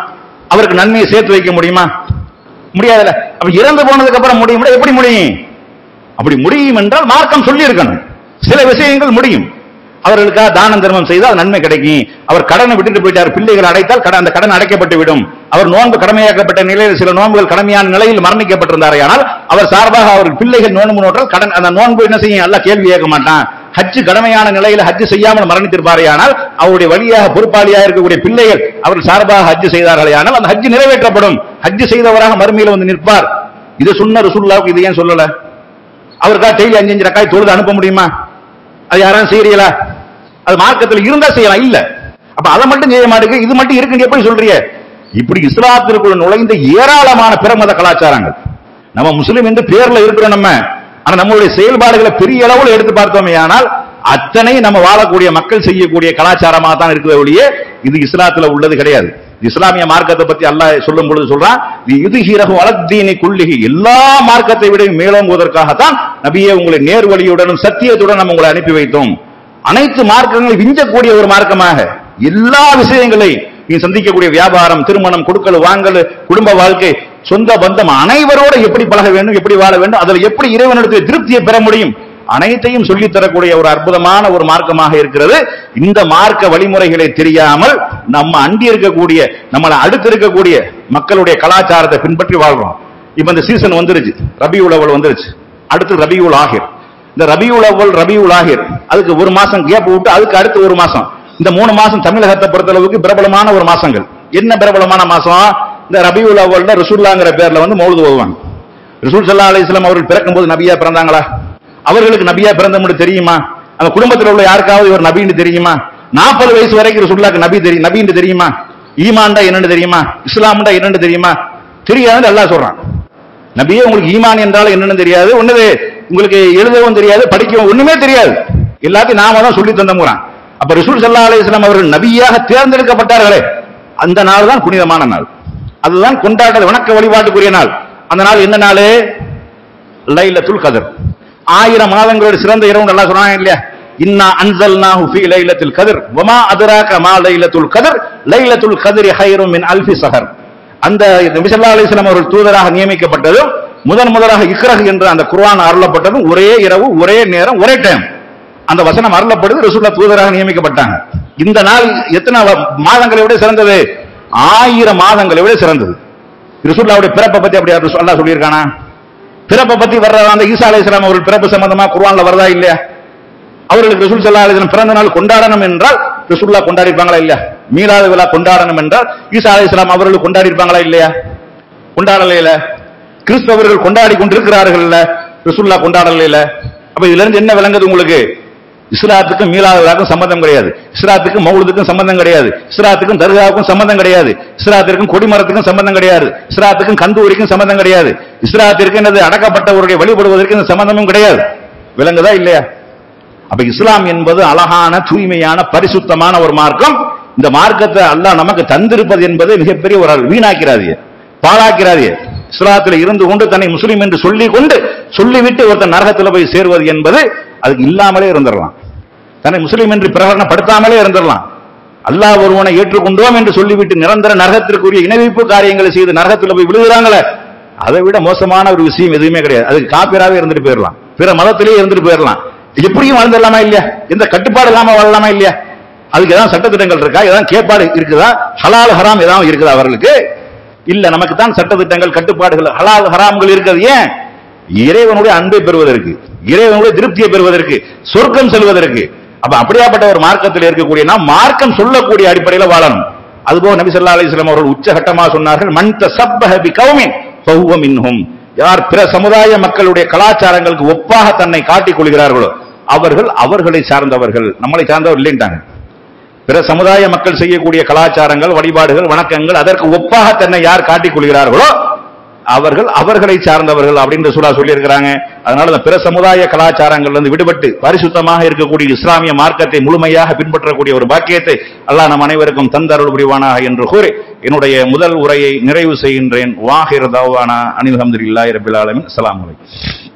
அவருக்கு நன்மையை சேர்த்து வைக்க முடியுமா முடியாதுல்ல அப்ப இறந்து போனதுக்கு அப்புறம் முடியுமா எப்படி முடியும் அப்படி முடியும் என்றால் மார்க்கம் சொல்லி இருக்கணும் சில விஷயங்கள் முடியும் அவர்களுக்காக தானம் தர்மம் செய்தால் நன்மை கிடைக்கும் அவர் கடனை விட்டுட்டு போயிட்டார் பிள்ளைகள் அடைத்தால் கடன் அந்த கடன் அடைக்கப்பட்டு விடும் அவர் நோன்பு கடமையாக்கப்பட்ட நிலையில் சில நோன்புகள் கடமையான நிலையில் மரணிக்கப்பட்டிருந்தாரே ஆனால் அவர் சார்பாக அவர் பிள்ளைகள் நோன்பு நோற்றால் கடன் அந்த நோன்பு என்ன செய்யும் அல்ல கேள்வி கேட்க மாட்டான் ஹஜ் கடமையான நிலையில் ஹஜ் செய்யாமல் மரணித்திருப்பாரே ஆனால் அவருடைய வழியாக பொறுப்பாளியாக இருக்கக்கூடிய பிள்ளைகள் அவர் சார்பாக ஹஜ் செய்தார்களே ஆனால் அந்த ஹஜ் நிறைவேற்றப்படும் ஹஜ் செய்தவராக மறுமையில் வந்து நிற்பார் இது சொன்ன ரசூலுல்லாவுக்கு இது ஏன் சொல்லல அவருக்கா டெய்லி அஞ்சு அஞ்சு ரக்காய் தொழுது அனுப்ப முடியுமா அது யாரும் செய்யறீங்களா அது மார்க்கத்தில் இருந்தா செய்யலாம் இல்ல அப்ப அதை மட்டும் செய்ய மாட்டேங்க இது மட்டும் இருக்குன்னு எப்படி சொல்றீங்க இப்படி இஸ்லாத்திற்குள் நுழைந்த ஏராளமான பிற மத கலாச்சாரங்கள் நம்ம முஸ்லிம் என்று பேர்ல இருக்கிறோம் நம்ம ஆனா நம்மளுடைய செயல்பாடுகளை பெரிய அளவில் எடுத்து பார்த்தோமே ஆனால் அத்தனை நம்ம வாழக்கூடிய மக்கள் செய்யக்கூடிய கலாச்சாரமாக தான் இருக்கிற ஒழிய இது இஸ்லாத்துல உள்ளது கிடையாது இஸ்லாமிய மார்க்கத்தை பத்தி அல்லாஹ் சொல்லும் பொழுது சொல்றான் இது ஹீரகு வளத்தீனி குள்ளிகி எல்லா மார்க்கத்தை விட மேலோங்குவதற்காகத்தான் நபியே உங்களை நேர்வழியுடனும் சத்தியத்துடன் நம்ம உங்களை அனுப்பி வைத்தோம் அனைத்து மார்க்கங்களை விஞ்சக்கூடிய ஒரு மார்க்கமாக எல்லா விஷயங்களையும் நீ சந்திக்கக்கூடிய வியாபாரம் திருமணம் கொடுக்கல் வாங்கல் குடும்ப வாழ்க்கை சொந்த பந்தம் அனைவரோட எப்படி பழக வேண்டும் எப்படி வாழ வேண்டும் அதில் எப்படி இறைவனிடத்தில் திருப்தியை பெற முடியும் அனைத்தையும் சொல்லித் தரக்கூடிய ஒரு அற்புதமான ஒரு மார்க்கமாக இருக்கிறது இந்த மார்க்க வழிமுறைகளை தெரியாமல் நம்ம அண்டி இருக்கக்கூடிய நம்மளை அடுத்து இருக்கக்கூடிய மக்களுடைய கலாச்சாரத்தை பின்பற்றி வாழ்றோம் இப்ப இந்த சீசன் வந்துருச்சு ரபியுல் அவல் வந்துருச்சு அடுத்து ரபியுல் ஆகிர் இந்த ரபியுல் அவ்வல் ரபியுல் ஆகிர் அதுக்கு ஒரு மாசம் கேப் விட்டு அதுக்கு அடுத்து ஒரு மாசம் இந்த மூணு மாசம் தமிழகத்தை பொறுத்தளவுக்கு பிரபலமான ஒரு மாசங்கள் என்ன பிரபலமான மாசம் இந்த ரபியுல் அவ்வல்ல ரசூல்லாங்கிற பேர்ல வந்து மௌலுது ஓதுவாங்க ரசூல் சல்லா அலிஸ்லாம் அவர்கள் பிறக்கும் போது நபியா பிறந்தாங்களா அவர்களுக்கு நபியா பிறந்த தெரியுமா அந்த குடும்பத்தில் உள்ள யாருக்காவது இவர் நபின்னு தெரியுமா நாற்பது வயசு வரைக்கும் ரசூல்லாக்கு நபி தெரியும் நபின்னு தெரியுமா ஈமான்டா என்னன்னு தெரியுமா இஸ்லாம்டா என்னன்னு தெரியுமா தெரியாதுன்னு அல்லாஹ் சொல்றான் நபியே உங்களுக்கு ஈமான் என்றால் என்னன்னு தெரியாது ஒண்ணுது உங்களுக்கு எழுதவும் தெரியாது படிக்கவும் ஒண்ணுமே தெரியாது எல்லாத்தையும் நாம தான் சொல்லி தந்தமுறான் அப்ப ரசூல் சல்லா அலிஸ்லாம் அவர்கள் நபியாக தேர்ந்தெடுக்கப்பட்டார்களே அந்த நாள் தான் புனிதமான நாள் அதுதான் கொண்டாட்ட வணக்க வழிபாட்டுக்குரிய நாள் அந்த நாள் என்ன நாள் லைலத்துல் கதர் ஆயிரம் மாதங்களோட சிறந்த இரவு நல்லா சொன்னாங்க இல்லையா இன்னா அன்சல்னாஹு ஃபீ லைலத்துல் கதர் வமா அதராக மா லைலத்துல் கதர் லைலத்துல் கதரி ஹைரும் மின் அல்ஃபி சஹர் அந்த நபி ஸல்லல்லாஹு அலைஹி வஸல்லம் அவர்கள் தூதராக நியமிக்கப்பட்டதும் முதன் முதலாக இக்ரஹ் என்ற அந்த குர்ஆன் அருளப்பட்டதும் ஒரே இரவு ஒரே நேரம் ஒரே டைம் அந்த வசனம் அருளப்படுது ரசூல்லா தூதராக நியமிக்கப்பட்டாங்க இந்த நாள் எத்தனை வ- மாதங்களை விட சிறந்தது ஆயிரம் மாதங்களை விட சிறந்தது ரசூல்லாவுடைய பிறப்பை பத்தி அப்படி அல்லாஹ் சொல்லியிருக்கானா பிறப்பை பத்தி வர்ற அந்த ஈசா அலைஹிஸ்ஸலாம் அவர்கள் பிறப்பு சம்பந்தமா குர்ஆன்ல வருதா இல்லையா அவர்களுக்கு ரசூல் ஸல்லல்லாஹு அலைஹி வஸல்லம் பிறந்த நாள் கொண்டாடணும் என்றால் ரசூலுல்லாஹ் கொண்டாடி இருப்பாங்களா இல்லையா மீலாது விழா கொண்டாடணும் என்றால் ஈசா அலைஹிஸ்ஸலாம் அவர்கள் கொண்டாடி இருப்பாங்களா இல்லையா கொண்டாடலையில கிறிஸ்தவர்கள் கொண்டாடி கொண்டிருக்கிறார்கள் ரசூலுல்லாஹ் கொண்டாடலையில அப்ப இதுல இருந்து என்ன விளங்குது உங்களுக்கு இஸ்லாத்துக்கும் மீலாது விழாக்கும் சம்பந்தம் கிடையாது இஸ்லாத்துக்கும் மௌலுதுக்கும் சம்பந்தம் கிடையாது இஸ்லாத்துக்கும் தர்காவுக்கும் சம்பந்தம் கிடையாது இஸ்லாத்திற்கும் கொடிமரத்துக்கும் சம்பந்தம் கிடையாது இஸ்லாத்துக்கும் கந்தூரிக்கும் சம்பந்தம் கிடையாது இஸ்லாத்திற்கு என்னது அடக்கப்பட்டவருடைய வழிபடுவதற்கு இந்த சம்பந்தமும் கிடையாது விளங்குதா இல்லையா அப்ப இஸ்லாம் என்பது அழகான தூய்மையான பரிசுத்தமான ஒரு மார்க்கம் இந்த மார்க்கத்தை அல்லாஹ் நமக்கு தந்திருப்பது என்பது மிகப்பெரிய ஒரு வீணாக்கிறாதிய பாழாக்கிறாதிய இஸ்லாத்தில் இருந்து கொண்டு தன்னை முஸ்லீம் என்று சொல்லி கொண்டு சொல்லிவிட்டு ஒருத்தன் நரகத்தில் போய் சேருவது என்பது அதுக்கு இல்லாமலே இருந்துடலாம் தன்னை முஸ்லீம் என்று பிரகடனப்படுத்தாமலே இருந்துடலாம் அல்லாஹ் ஒருவனை ஏற்றுக்கொண்டோம் என்று சொல்லிவிட்டு நிரந்தர நரகத்திற்குரிய இணைவிப்பு காரியங்களை செய்து நரகத்தில் போய் விழுகிறாங்களே அதை விட மோசமான ஒரு விஷயம் எதுவுமே கிடையாது அதுக்கு காப்பீராவே இருந்துட்டு போயிடலாம் பிற மதத்திலேயே இருந்துட்டு போயிடலாம் எப்படியும் வாழ்ந்துடலாமா இல்லையா எந்த கட்டுப்பாடு இல்லாம வாழலாமா இல்லையா அதுக்கு ஏதாவது சட்டத்திட்டங்கள் இருக்கா ஏதாவது கேட்பாடு இருக்குதா ஹலால் ஹராம் ஏதாவது இருக்குதா அவர்களுக்கு இல்ல நமக்கு தான் சட்டத்திட்டங்கள் கட்டுப்பாடுகள் ஹலால் ஹராம்கள் இருக்கிறது ஏன் இறைவனுடைய அன்பை பெறுவதற்கு இறைவனுடைய திருப்தியை பெறுவதற்கு சொர்க்கம் செல்வதற்கு அப்ப அப்படியாப்பட்ட ஒரு மார்க்கத்தில் இருக்கக்கூடிய நாம் மார்க்கம் சொல்லக்கூடிய அடிப்படையில் வாழணும் அதுபோக நபி ஸல்லல்லாஹு அலைஹி வஸல்லம் அவர்கள் உச்சகட்டமா சொன்னார்கள் மன் தஸப்பஹ பி கௌமின் ஃபஹுவ மின்ஹும் யார் பிற சமுதாய மக்களுடைய கலாச்சாரங்களுக்கு ஒப்பாக தன்னை காட்டிக் கொள்கிறார்களோ அவர்கள் அவர்களை சார்ந்தவர்கள் நம்மளை சார்ந்தவர் இல்லைன்ட்டாங்க பிற சமுதாய மக்கள் செய்யக்கூடிய கலாச்சாரங்கள் வழிபாடுகள் வணக்கங்கள் அதற்கு ஒப்பாக தன்னை யார் காட்டிக் கொள்கிறார்களோ அவர்கள் அவர்களை சார்ந்தவர்கள் அப்படின்னு சூழா சொல்லியிருக்கிறாங்க அதனால இந்த பிற சமுதாய கலாச்சாரங்கள் இருந்து விடுபட்டு பரிசுத்தமாக இருக்கக்கூடிய இஸ்லாமிய மார்க்கத்தை முழுமையாக பின்பற்றக்கூடிய ஒரு பாக்கியத்தை அல்லாஹ் நம் அனைவருக்கும் தந்தருள் புரிவானாக என்று கூறி என்னுடைய முதல் உரையை நிறைவு செய்கின்றேன் வாஹிர் தவானா அனில் அஹமதுல்லாஹி ரபில் ஆலமின் அஸ்ஸலாமு அலைக்கும்